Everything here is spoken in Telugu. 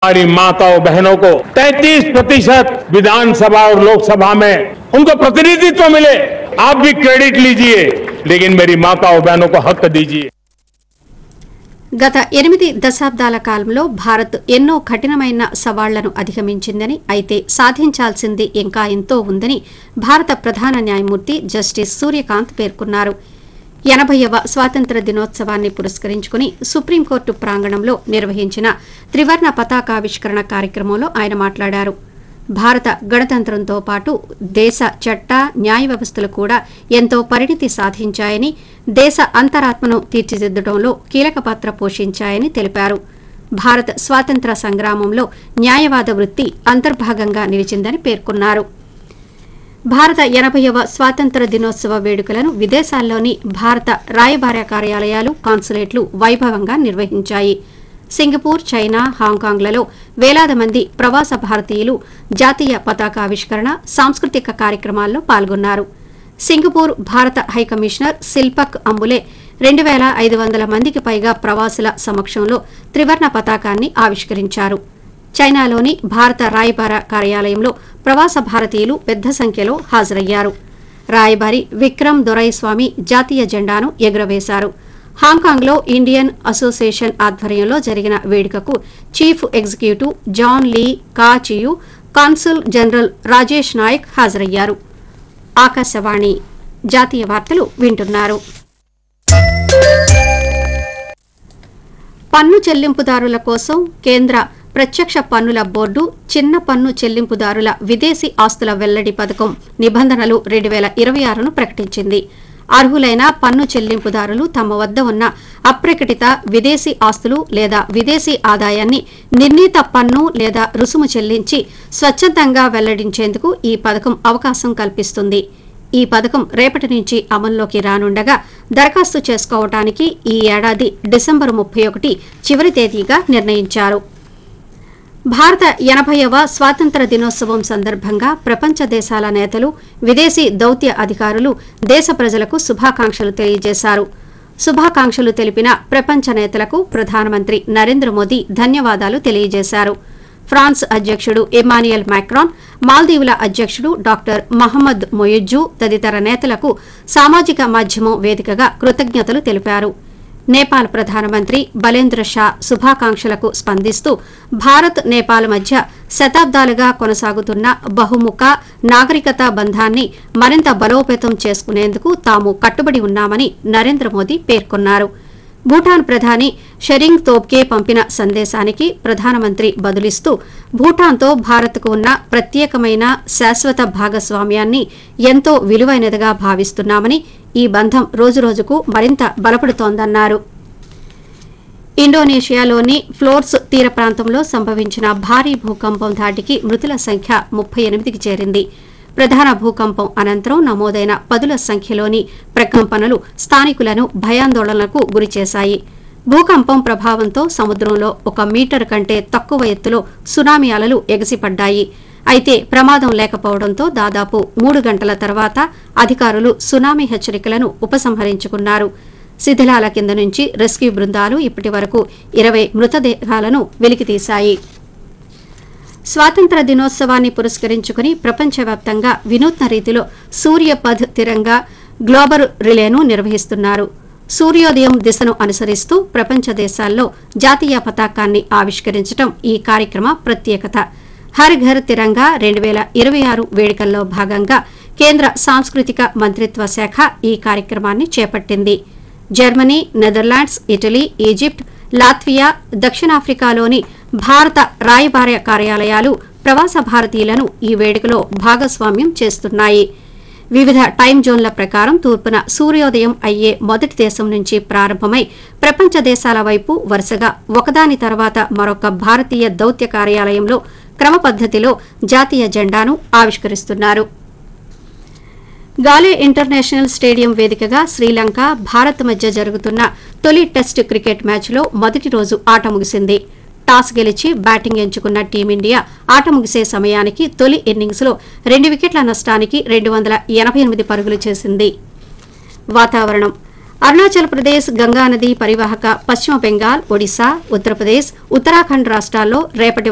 हमारी माताओं बहनों को 33 प्रतिशत विधानसभा और लोकसभा में उनको प्रतिनिधित्व मिले आप भी क्रेडिट लीजिए लेकिन मेरी माताओं बहनों को हक दीजिए గత ఎనిమిది దశాబ్దాల కాలంలో భారత్ ఎన్నో కఠినమైన సవాళ్లను అధిగమించిందని అయితే సాధించాల్సింది ఇంకా ఎంతో ఉందని భారత ప్రధాన న్యాయమూర్తి జస్టిస్ సూర్యకాంత్ పేర్కొన్నారు ఎనభైవ స్వాతంత్ర దినోత్సవాన్ని పురస్కరించుకుని సుప్రీంకోర్టు ప్రాంగణంలో నిర్వహించిన త్రివర్ణ పతాకావిష్కరణ కార్యక్రమంలో ఆయన మాట్లాడారు భారత గణతంత్రంతో పాటు దేశ చట్ట న్యాయ వ్యవస్థలు కూడా ఎంతో పరిణితి సాధించాయని దేశ అంతరాత్మను తీర్చిదిద్దడంలో కీలక పాత్ర పోషించాయని తెలిపారు భారత స్వాతంత్ర సంగ్రామంలో న్యాయవాద వృత్తి అంతర్భాగంగా నిలిచిందని పేర్కొన్నారు భారత ఎనభైవ స్వాతంత్ర దినోత్సవ వేడుకలను విదేశాల్లోని భారత రాయబార కార్యాలయాలు కాన్సులేట్లు వైభవంగా నిర్వహించాయి సింగపూర్ చైనా హాంకాంగ్లలో వేలాది మంది ప్రవాస భారతీయులు జాతీయ పతాకావిష్కరణ సాంస్కృతిక కార్యక్రమాల్లో పాల్గొన్నారు సింగపూర్ భారత హైకమిషనర్ శిల్పక్ అంబులే రెండు వేల ఐదు వందల మందికి పైగా ప్రవాసుల సమక్షంలో త్రివర్ణ పతాకాన్ని ఆవిష్కరించారు చైనాలోని భారత రాయబార కార్యాలయంలో ప్రవాస భారతీయులు పెద్ద సంఖ్యలో హాజరయ్యారు రాయబారి విక్రమ్ దొరైస్వామి జాతీయ జెండాను ఎగురవేశారు హాంకాంగ్లో ఇండియన్ అసోసియేషన్ ఆధ్వర్యంలో జరిగిన వేడుకకు chief executive John Lee Kachiu consul general Rajesh Nayak హాజరయ్యారు ఆకాశవాణి జాతీయ వార్తలు వింటున్నారు పన్ను చెల్లింపుదారుల కోసం కేంద్ర ప్రత్యక్ష పన్నుల బోర్డు చిన్న పన్ను చెల్లింపుదారుల విదేశీ ఆస్తుల వెల్లడి పథకం నిబంధనలు రెండు వేల ఇరవై ఆరును ప్రకటించింది అర్హులైన పన్ను చెల్లింపుదారులు తమ వద్ద ఉన్న అప్రకటిత విదేశీ ఆస్తులు లేదా విదేశీ ఆదాయాన్ని నిర్ణీత పన్ను లేదా రుసుము చెల్లించి స్వచ్ఛందంగా వెల్లడించేందుకు ఈ పథకం అవకాశం కల్పిస్తుంది ఈ పథకం రేపటి నుంచి అమల్లోకి రానుండగా దరఖాస్తు చేసుకోవటానికి ఈ ఏడాది డిసెంబరు ముప్పై ఒకటి చివరి తేదీగా నిర్ణయించారు భారత ఎనభైవ స్వాతంత్ర దినోత్సవం సందర్భంగా ప్రపంచ దేశాల నేతలు విదేశీ దౌత్య అధికారులు దేశ ప్రజలకు శుభాకాంక్షలు తెలియజేశారు శుభాకాంక్షలు తెలిపిన ప్రపంచ నేతలకు ప్రధానమంత్రి నరేంద్ర మోదీ ధన్యవాదాలు తెలియజేశారు ఫ్రాన్స్ అధ్యక్షుడు ఇమానియల్ మ్యాక్రాన్ మాల్దీవుల అధ్యక్షుడు డాక్టర్ మహమ్మద్ మొయిజ్జు తదితర నేతలకు సామాజిక మాధ్యమం వేదికగా కృతజ్ఞతలు తెలిపారు నేపాల్ ప్రధానమంత్రి బలేంద్ర షా శుభాకాంక్షలకు స్పందిస్తూ భారత్ నేపాల్ మధ్య శతాబ్దాలుగా కొనసాగుతున్న బహుముఖ నాగరికత బంధాన్ని మరింత బలోపేతం చేసుకునేందుకు తాము కట్టుబడి ఉన్నామని నరేంద్ర మోదీ పేర్కొన్నారు భూటాన్ ప్రధాని షెరింగ్ తోబ్కే పంపిన సందేశానికి ప్రధానమంత్రి బదులిస్తూ భూటాన్తో భారత్కు ఉన్న ప్రత్యేకమైన శాశ్వత భాగస్వామ్యాన్ని ఎంతో విలువైనదిగా భావిస్తున్నామని ఈ బంధం రోజురోజుకు మరింత బలపడుతోందన్నారు ఇండోనేషియాలోని ఫ్లోర్స్ తీర ప్రాంతంలో సంభవించిన భారీ భూకంపం ధాటికి మృతుల సంఖ్య ముప్పై ఎనిమిదికి చేరింది ప్రధాన భూకంపం అనంతరం నమోదైన పదుల సంఖ్యలోని ప్రకంపనలు స్థానికులను భయాందోళనలకు గురిచేశాయి భూకంపం ప్రభావంతో సముద్రంలో ఒక మీటర్ కంటే తక్కువ ఎత్తులో సునామీ అలలు ఎగసిపడ్డాయి అయితే ప్రమాదం లేకపోవడంతో దాదాపు మూడు గంటల తర్వాత అధికారులు సునామీ హెచ్చరికలను ఉపసంహరించుకున్నారు శిథిలాల కింద నుంచి రెస్క్యూ బృందాలు ఇప్పటి వరకు ఇరవై మృతదేహాలను వెలికితీశాయి స్వాతంత్ర దినోత్సవాన్ని పురస్కరించుకుని ప్రపంచవ్యాప్తంగా వినూత్న రీతిలో సూర్యపథ్ తిరంగా గ్లోబల్ రిలేను నిర్వహిస్తున్నారు సూర్యోదయం దిశను అనుసరిస్తూ ప్రపంచ దేశాల్లో జాతీయ పతాకాన్ని ఆవిష్కరించడం ఈ కార్యక్రమ ప్రత్యేకత హర్ ఘర్ తిరంగా రెండు వేల ఇరవై ఆరు వేడుకల్లో భాగంగా కేంద్ర సాంస్కృతిక మంత్రిత్వ శాఖ ఈ కార్యక్రమాన్ని చేపట్టింది Germany Netherlands Italy Egypt Latvia దక్షిణాఫ్రికాలోని భారత రాయబార కార్యాలయాలు ప్రవాస భారతీయులను ఈ వేడుకలో భాగస్వామ్యం చేస్తున్నాయి వివిధ టైం జోన్ల ప్రకారం తూర్పున సూర్యోదయం అయ్యే మొదటి దేశం నుంచి ప్రారంభమై ప్రపంచ దేశాల వైపు వరుసగా ఒకదాని తర్వాత మరొక భారతీయ దౌత్య కార్యాలయంలో క్రమ పద్దతిలో జాతీయ జెండాను ఆవిష్కరిస్తున్నారు గాలే ఇంటర్నేషనల్ స్టేడియం వేదికగా శ్రీలంక భారత్ మధ్య జరుగుతున్న తొలి టెస్ట్ క్రికెట్ మ్యాచ్లో మొదటి రోజు ఆట ముగిసింది టాస్ గెలిచి బ్యాటింగ్ ఎంచుకున్న టీమిండియా ఆట ముగిసే సమయానికి తొలి ఇన్నింగ్స్లో రెండు వికెట్ల నష్టానికి రెండు వందల ఎనభై ఎనిమిది పరుగులు చేసింది వాతావరణం అరుణాచల్ ప్రదేశ్ గంగానది పరివాహక పశ్చిమ బెంగాల్ ఒడిశా ఉత్తరప్రదేశ్ ఉత్తరాఖండ్ రాష్ట్రాల్లో రేపటి